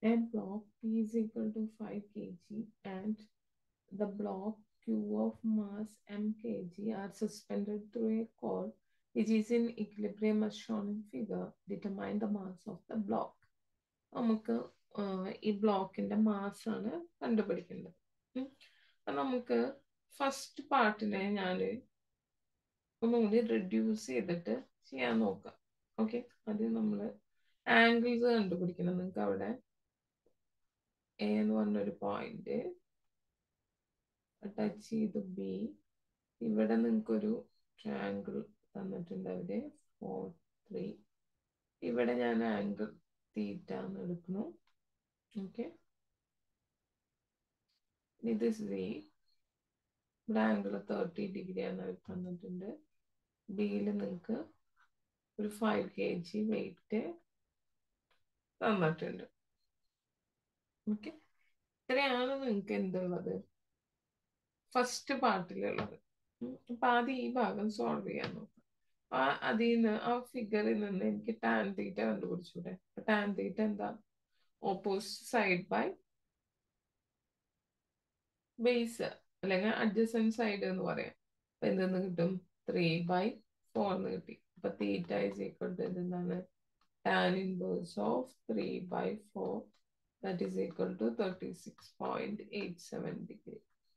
a block P is equal to 5 kg and the block Q of mass m kg are suspended through a cord which is in equilibrium as shown in figure. Determine the mass of the block. നമുക്ക് ആഹ്, ഈ ബ്ലോക്കിന്റെ mass ആണ് കണ്ടുപിടിക്കേണ്ടത് ഉം. അപ്പൊ നമുക്ക് first പാർട്ടിനെ ഞാൻ ഒന്നുകൂടി റിഡ്യൂസ് ചെയ്തിട്ട് ചെയ്യാൻ നോക്കാം ഓക്കെ അത് നമ്മൾ ആംഗിൾസ് കണ്ടുപിടിക്കണം നിങ്ങൾക്ക് അവിടെ എ എന്ന് പറഞ്ഞൊരു പോയിന്റ് ടച്ച് ചെയ്ത് ബി ഇവിടെ നിങ്ങൾക്കൊരു ട്രയാങ്കിൾ തന്നിട്ടുണ്ട് അവര് ഫോർ ത്രീ ഇവിടെ ഞാൻ ആംഗിൾ തീറ്റ എന്ന് എടുക്കുന്നു ഓക്കെ ഇത് സി ഇവിടെ ആംഗിൾ തേർട്ടി ഡിഗ്രി ആണ് അവർ തന്നിട്ടുണ്ട് ബിയിൽ നിങ്ങൾക്ക് ഒരു ഫൈവ് കെ ജി വെയിറ്റ് തന്നിട്ടുണ്ട് ഓക്കെ ഇത്രയാണ് നിങ്ങൾക്ക് എന്തുള്ളത് ഫസ്റ്റ് പാർട്ടിലുള്ളത് ഉം. അപ്പൊ ആദ്യം ഈ ഭാഗം സോൾവ് ചെയ്യാൻ നോക്കാം ആ അതിൽ നിന്ന് ആ ഫിഗറിൽ നിന്ന് എനിക്ക് ടാൻ തീറ്റ കണ്ടുപിടിച്ചൂടെ ടാൻ തീറ്റ എന്താ ഓപ്പോസിറ്റ് സൈഡ് ബൈ ബേസ് അല്ലെങ്കിൽ അഡ്ജസൻറ്റ് സൈഡ് എന്ന് പറയാം അപ്പൊ എന്തെന്ന് കിട്ടും ത്രീ ബൈ ഫോർ എന്ന് കിട്ടി അപ്പൊ തീറ്റ ഇസ് ഈക്വൽ ടു എന്താണ് tan inverse of three by four that is equal to thirty six point eight seven degree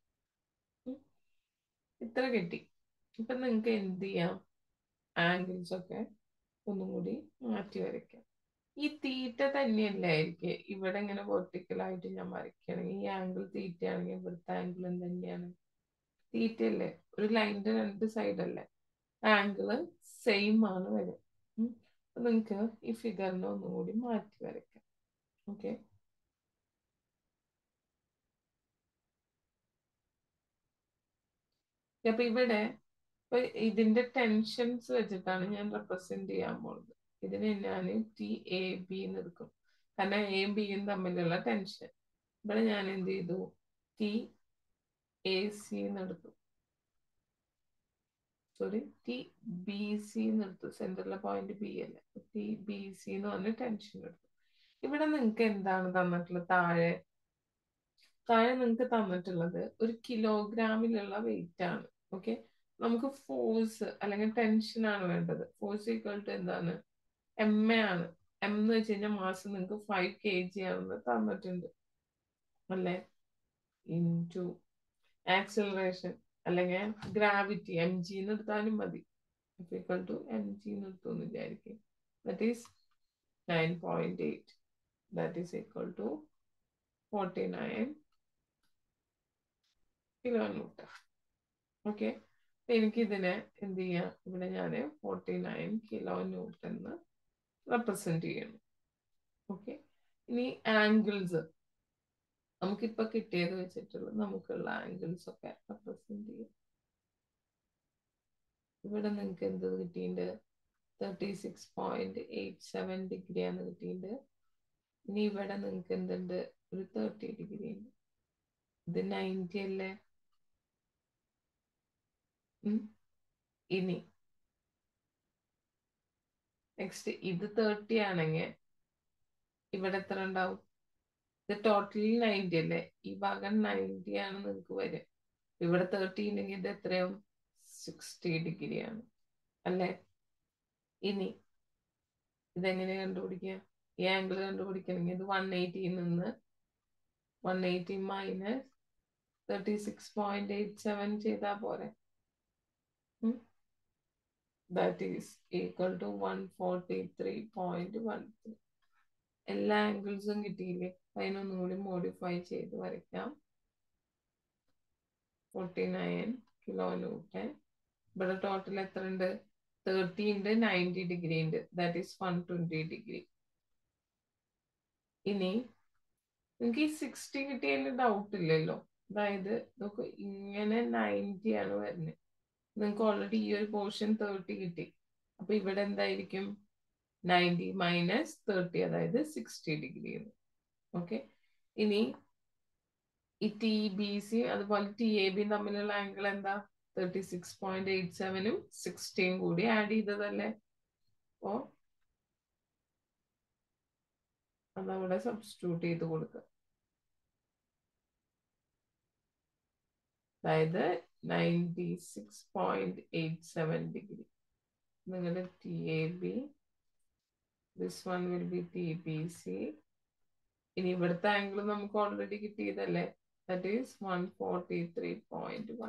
ഇത്ര കിട്ടി ഇപ്പൊ നിങ്ങൾക്ക് എന്ത് ചെയ്യാം ആംഗിൾസ് ഒക്കെ ഒന്നും കൂടി മാറ്റി വരയ്ക്കാം ഈ തീറ്റ തന്നെയല്ലേ ആയിരിക്കും ഇവിടെ ഇങ്ങനെ vertical ആയിട്ട് ഞാൻ വരയ്ക്കുകയാണെങ്കിൽ ഈ ആംഗിൾ തീറ്റ ആണെങ്കിൽ ഇവിടുത്തെ ആംഗിളും തന്നെയാണ് തീറ്റ അല്ലേ ഒരു ലൈനിന്റെ രണ്ട് സൈഡ് അല്ലേ ആംഗിള് സെയിം ആണ് വരും ഉം. അപ്പൊ നിങ്ങൾക്ക് ഈ ഫിഗറിനെ ഒന്നും കൂടി മാറ്റി വരയ്ക്കാം ഓക്കെ അപ്പൊ ഇവിടെ ഇപ്പൊ ഇതിന്റെ ടെൻഷൻസ് വെച്ചിട്ടാണ് ഞാൻ റെപ്രസെന്റ് ചെയ്യാൻ പോകുന്നത് ഇതിനെ ഞാൻ ടി എ ബി എന്ന് എടുക്കും കാരണം എയും ബിയും തമ്മിലുള്ള ടെൻഷൻ ഇവിടെ ഞാൻ എന്ത് ചെയ്തു ടി എ സി എന്ന് എടുത്തു സോറി ടി ബി സി എന്ന് എടുത്തു സെന്ററിലെ പോയിന്റ് ബി അല്ലേ ടി ബി സി എന്ന് പറഞ്ഞ ടെൻഷൻ എടുത്തു ഇവിടെ നിങ്ങൾക്ക് എന്താണ് തന്നിട്ടുള്ളത് താഴെ താഴെ നിങ്ങൾക്ക് തന്നിട്ടുള്ളത് ഒരു കിലോഗ്രാമിലുള്ള വെയിറ്റ് ആണ് ഓക്കെ നമുക്ക് ഫോഴ്സ് അല്ലെങ്കിൽ ടെൻഷൻ ആണ് വേണ്ടത് ഫോഴ്സ് ഈക്വൽ ടു എന്താണ് എം എ ആണ് എം എന്ന് വെച്ച് കഴിഞ്ഞാൽ മാസം നിങ്ങൾക്ക് ഫൈവ് കെ ജി ആണെന്ന് തന്നിട്ടുണ്ട് അല്ലേ ഇൻറ്റു ആക്സിലറേഷൻ അല്ലെങ്കിൽ ഗ്രാവിറ്റി എം ജി എന്ന് എടുത്താലും മതി ഈക്വൽ ടു എം ജി എന്ന് എടുത്തു എന്ന് വിചാരിക്കും that is nine point eight that is equal to forty nine kilo newton okay എനിക്ക് ഇതിനെ എന്ത് ചെയ്യാം ഇവിടെ ഞാൻ ഫോർട്ടി നയൻ കിലോ ന്യൂട്ടൺ എന്ന് റെപ്രസെന്റ് ചെയ്യണം ഓക്കെ ഇനി ആംഗിൾസ് നമുക്കിപ്പോ കിട്ടിയത് വെച്ചിട്ടുള്ള നമുക്കുള്ള ആംഗിൾസ് ഒക്കെ റെപ്രസെന്റ് ചെയ്യാം ഇവിടെ നിങ്ങൾക്ക് എന്ത് കിട്ടിയിട്ടുണ്ട് thirty six point eight seven degree ആണ് കിട്ടിയിട്ടുണ്ട് ഇനി ഇവിടെ നിങ്ങൾക്ക് എന്തുണ്ട് ഒരു തേർട്ടി ഡിഗ്രി ഉണ്ട് ഇത് നയൻറ്റി അല്ലേ ഉം. ഇനി നെക്സ്റ്റ് ഇത് തേർട്ടി ആണെങ്കിൽ ഇവിടെ എത്ര ഉണ്ടാവും ഇത് ടോട്ടലി നയൻറ്റി അല്ലേ ഈ ഭാഗം നയൻറ്റി ആണ് നിങ്ങൾക്ക് വരിക ഇവിടെ തേർട്ടി ഉണ്ടെങ്കിൽ ഇത് എത്രയാവും സിക്സ്റ്റി ഡിഗ്രി ആണ് അല്ലേ ഇനി ഇതെങ്ങനെ കണ്ടുപിടിക്കുക ഈ ആംഗിൾ കണ്ടുപിടിക്കണമെങ്കിൽ ഇത് വൺ എയ്റ്റിയിൽ നിന്ന് one eighty minus thirty six point eight seven ചെയ്താൽ പോരെ that is equal to one forty three point one three എല്ലാ ആംഗിൾസും കിട്ടിയില്ലേ അതിനൊന്നും കൂടി മോഡിഫൈ ചെയ്ത് വരയ്ക്കാം ഫോർട്ടി നയൻ കിലോ ന്യൂട്ടൺ ഇവിടെ ടോട്ടൽ എത്ര ഉണ്ട് തേർട്ടി ഉണ്ട് നയൻറ്റി ഡിഗ്രി ഉണ്ട് that is one twenty degree ഇനി നിങ്ങൾക്ക് ഈ സിക്സ്റ്റി കിട്ടിയതിൽ ഡൗട്ട് ഇല്ലല്ലോ അതായത് ഇതൊക്കെ ഇങ്ങനെ നയൻറ്റി ആണ് വരുന്നത് നിങ്ങൾക്ക് ഓൾറെഡി ഈ ഒരു പോർഷൻ തേർട്ടി കിട്ടി അപ്പൊ ഇവിടെ എന്തായിരിക്കും നയൻറ്റി മൈനസ് തേർട്ടി അതായത് സിക്സ്റ്റി ഡിഗ്രി ഓക്കെ ഇനി ഈ ടി ബി സി അതുപോലെ ടി എ ബി തമ്മിലുള്ള ആംഗിൾ എന്താ തേർട്ടി സിക്സ് പോയിന്റ് എയ്റ്റ് സെവനും സിക്സ്റ്റീൻ കൂടി ആഡ് ചെയ്തതല്ലേ അപ്പോ അതവിടെ സബ്സ്റ്റിറ്റ്യൂട്ട് ചെയ്ത് കൊടുക്കുക അതായത് ninety six point eight seven degree നിങ്ങളുടെ T A B this one will be T B C ഇനി ഇവിടുത്തെ ആംഗിൾ നമുക്ക് ഓൾറെഡി കിട്ടിയതല്ലേ that is one forty three point one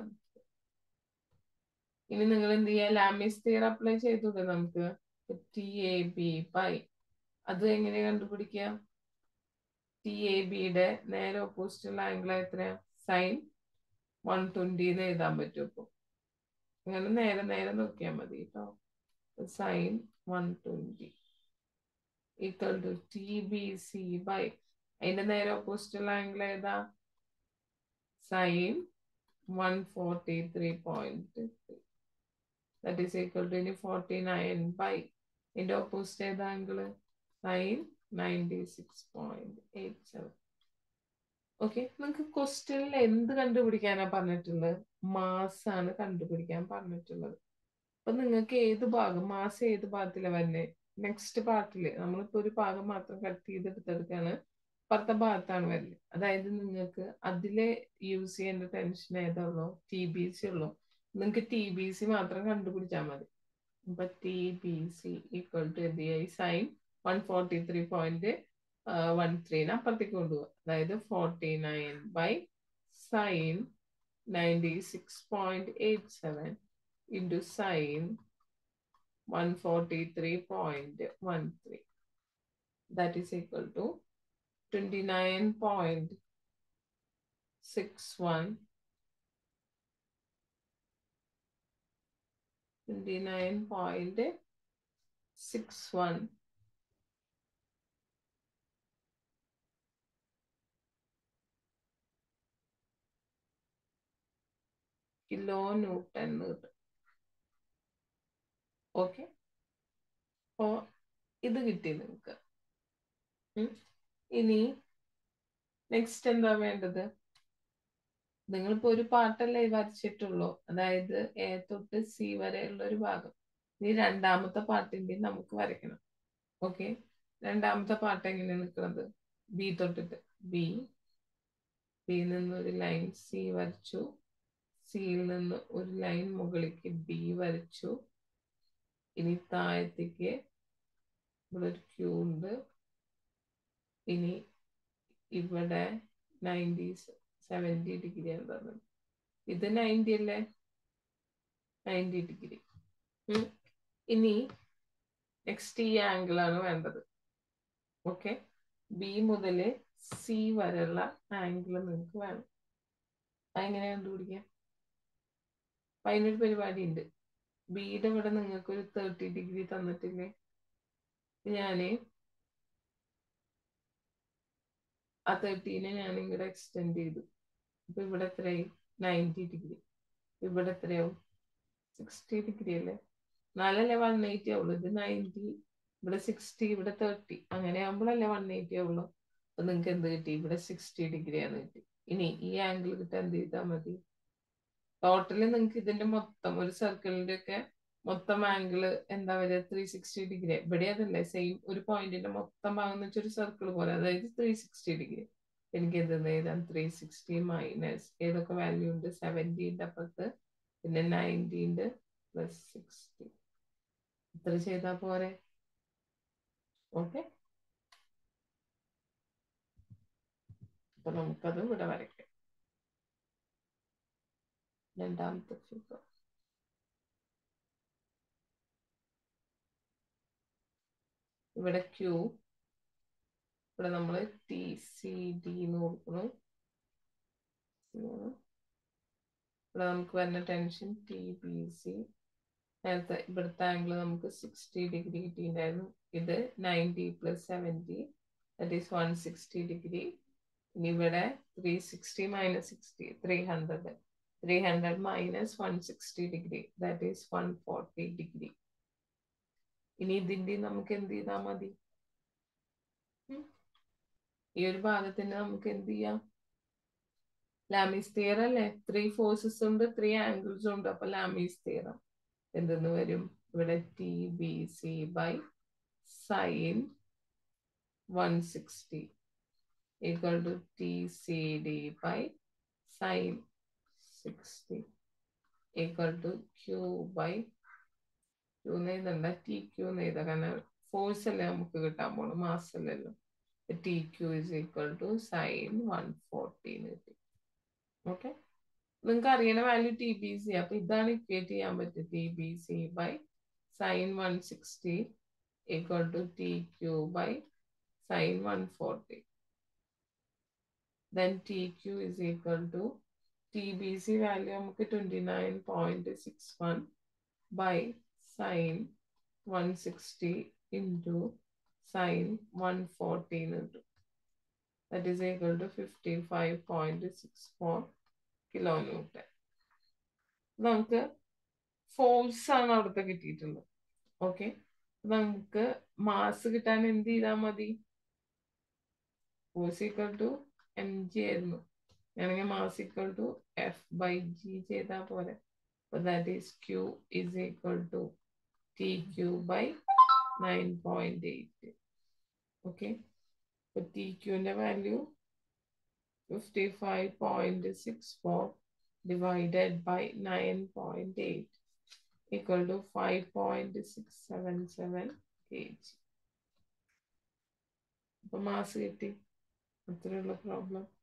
ഇനി നിങ്ങൾ എന്ത് ചെയ്യുക ലാമിസ് തിയർ അപ്ലൈ ചെയ്തൂടെ നമുക്ക് ടി എ ബി പൈ അത് എങ്ങനെ കണ്ടുപിടിക്കുക ടി എ ബിയുടെ നേരെ ഓപ്പോസിറ്റുള്ള ആംഗിൾ എത്രയാ സൈൻ വൺ ട്വന്റിന്ന് എഴുതാൻ പറ്റും ഇപ്പൊ അങ്ങനെ നേരെ നേരെ നോക്കിയാൽ മതി കേട്ടോ sine one twenty equal to T B C by അതിന്റെ നേരെ ഓപ്പോസിറ്റുള്ള ആംഗിൾ ഏതാ sine one forty three point three that is equal to ഇനി ഫോർട്ടി നയൻ ബൈ ഇതിന്റെ ഓപ്പോസിറ്റ് ഏതാ angle sine ninety six point eight seven okay നിങ്ങൾക്ക് ക്വസ്റ്റ്യനിൽ എന്ത് കണ്ടുപിടിക്കാനാ പറഞ്ഞിട്ടുള്ളത് മാസ് ആണ് കണ്ടുപിടിക്കാൻ പറഞ്ഞിട്ടുള്ളത് അപ്പൊ നിങ്ങൾക്ക് ഏത് ഭാഗം മാസ് ഏത് ഭാഗത്തിലാണ് വരുന്നത് നെക്സ്റ്റ് പാർട്ടില് നമ്മളിപ്പോ ഒരു ഭാഗം മാത്രം കട്ട് ചെയ്തെടുത്തെടുക്കാണ് അപ്പുറത്തെ ഭാഗത്താണ് വരുന്നത് അതായത് നിങ്ങൾക്ക് അതിലെ യൂസ് ചെയ്യേണ്ട ടെൻഷൻ ഏതാ ഉള്ളൂ ടി ബി സി ഉള്ളൂ നിങ്ങൾക്ക് ടി ബി സി മാത്രം കണ്ടുപിടിച്ചാൽ മതി അപ്പൊ T B C equal to എന്ത് ചെയ്യായി sine one forty three point one ത്രീനെ അപ്പുറത്തേക്ക് കൊണ്ടുപോകുക അതായത് forty nine by sine ninety six point eight seven into sine one forty three point one three that is equal to twenty nine point six one twenty nine point six one kilo newton കിട്ടും okay അപ്പോ ഇത് കിട്ടി നിങ്ങൾക്ക് ഇനി next എന്താ വേണ്ടത് നിങ്ങളിപ്പോ ഒരു പാർട്ടല്ലേ വരച്ചിട്ടുള്ളൂ അതായത് എ തൊട്ട് സി വരെയുള്ള ഒരു ഭാഗം ഇനി രണ്ടാമത്തെ പാർട്ടിന്റെ നമുക്ക് വരയ്ക്കണം ഓക്കെ രണ്ടാമത്തെ പാർട്ട് എങ്ങനെയാണ് നിൽക്കുന്നത് ബി തൊട്ടിട്ട് ബി ബിയിൽ നിന്ന് ഒരു ലൈൻ സി വരച്ചു സിയിൽ നിന്ന് ഒരു ലൈൻ മുകളിലേക്ക് ബി വരച്ചു ഇനി താഴത്തേക്ക് ഇവിടെ ഒരു ക്യൂ ഉണ്ട് ഇനി ഇവിടെ നയൻറ്റി സെവൻറ്റി ഡിഗ്രി എന്താണ് ഇത് നയൻറ്റി അല്ലേ നയൻറ്റി ഡിഗ്രി ഇനി നെക്സ്റ്റ് ഈ ആംഗിൾ ആണ് വേണ്ടത് ഓക്കെ ബി മുതൽ സി വരെയുള്ള ആംഗിൾ നിങ്ങൾക്ക് വേണം അതെങ്ങനെ കണ്ടുപിടിക്കാം അപ്പൊ അതിനൊരു പരിപാടി ഉണ്ട് ബിയുടെ ഇവിടെ നിങ്ങൾക്ക് ഒരു തേർട്ടി ഡിഗ്രി തന്നിട്ടില്ലേ ഞാന് ആ തേർട്ടീനെ ഞാൻ ഇങ്ങോട്ട് എക്സ്റ്റെൻഡ് ചെയ്തു അപ്പൊ ഇവിടെ എത്രയായി നയൻറ്റി ഡിഗ്രി ഇവിടെ എത്രയാവും സിക്സ്റ്റി ഡിഗ്രി അല്ലേ നാലല്ലേ വൺ എയ്റ്റി ആവുള്ളൂ ഇത് നയൻറ്റി ഇവിടെ സിക്സ്റ്റി ഇവിടെ തേർട്ടി അങ്ങനെ ആകുമ്പോഴല്ലേ വൺ എയ്റ്റി ആവുള്ളൂ അപ്പൊ നിങ്ങൾക്ക് എന്ത് കിട്ടി ഇവിടെ സിക്സ്റ്റി ഡിഗ്രി ആണ് കിട്ടി ഇനി ഈ ആംഗിൾ കിട്ടാൻ എന്ത് ചെയ്താൽ മതി ടോട്ടല് നിങ്ങൾക്ക് ഇതിന്റെ മൊത്തം ഒരു സർക്കിളിന്റെ ഒക്കെ മൊത്തം ആംഗിള് എന്താ പറയുക ത്രീ സിക്സ്റ്റി ഡിഗ്രി ഇവിടെ അതല്ലേ സെയിം ഒരു പോയിന്റിന്റെ മൊത്തം ഭാഗം എന്ന് വെച്ചാൽ ഒരു സർക്കിൾ പോലെ അതായത് ത്രീ സിക്സ്റ്റി ഡിഗ്രി എനിക്ക് എന്ത് എഴുതാം ത്രീ സിക്സ്റ്റി മൈനസ് ഏതൊക്കെ വാല്യൂ ഉണ്ട് സെവൻറ്റീൻ്റെ അപ്പുറത്ത് പിന്നെ നയൻറ്റീൻ്റെ പ്ലസ് സിക്സ്റ്റി ഇത്ര ചെയ്താൽ പോരെ ഓക്കെ അപ്പൊ നമുക്കത് ഇവിടെ വരയ്ക്കാം രണ്ടാമത്തെ ഫിഗർ ഇവിടെ ക്യൂ ഇവിടെ നമ്മൾ ടി സി ഡി എന്ന് കൊടുക്കുന്നു ഇവിടെ നമുക്ക് വരുന്ന ടെൻഷൻ ടി ബി സി നേരത്തെ ഇവിടുത്തെ ആംഗിൾ നമുക്ക് സിക്സ്റ്റി ഡിഗ്രി കിട്ടിയിട്ടുണ്ടായിരുന്നു ഇത് ninety plus seventy that is one sixty degree ഇനി ഇവിടെ three sixty minus sixty three hundred three hundred minus one sixty degree that is one forty degree ഇനി ഇതിന്റെ നമുക്ക് എന്ത് ചെയ്താൽ മതി ഈ ഒരു ഭാഗത്തിന് നമുക്ക് എന്ത് ചെയ്യാം ലാമീസ് തിയർ അല്ലേ ത്രീ ഫോഴ്സസ് ഉണ്ട് ത്രീ ആംഗിൾസും ഉണ്ട് അപ്പൊ ലാമീസ് തിയറം എന്തെന്ന് വരും ഇവിടെ T B C by sine one sixty equal to T C D by sine sixty equal to Q by Q എഴുതണ്ട ടി ക്യൂ എഴുതാം കാരണം ഫോഴ്സ് അല്ലേ നമുക്ക് കിട്ടാൻ പോണു മാസ് അല്ലല്ലോ T Q is equal to sine one ഫോർട്ടീന്ന് കിട്ടി ഓക്കെ നിങ്ങൾക്ക് അറിയണ വാല്യൂ ടി ബി സി അപ്പൊ ഇതാണ് ഇക്വേറ്റ് ചെയ്യാൻ പറ്റുക T B C by sine one sixty equal to T Q by sine one forty then TQ is equal to TBC value നമുക്ക് 29.61 by sin 160 into sin 140 into that is equal to 55.64 kilonewton നമുക്ക് force ആണ് അവിടുത്തെ കിട്ടിയിട്ടുള്ളത് okay നമുക്ക് mass കിട്ടാൻ എന്ത് ചെയ്താൽ മതി force equal to M G ആയിരുന്നു ഞാനെങ്കിൽ mass equal to F by G ചെയ്താൽ പോലെ അപ്പൊ that is Q is equal to T Q by nine point eight okay അപ്പൊ ടി ക്യൂവിന്റെ value fifty five point six four divided by nine point eight equal to five point six seven seven K G അപ്പൊ mass കിട്ടി അത്രയുള്ള problem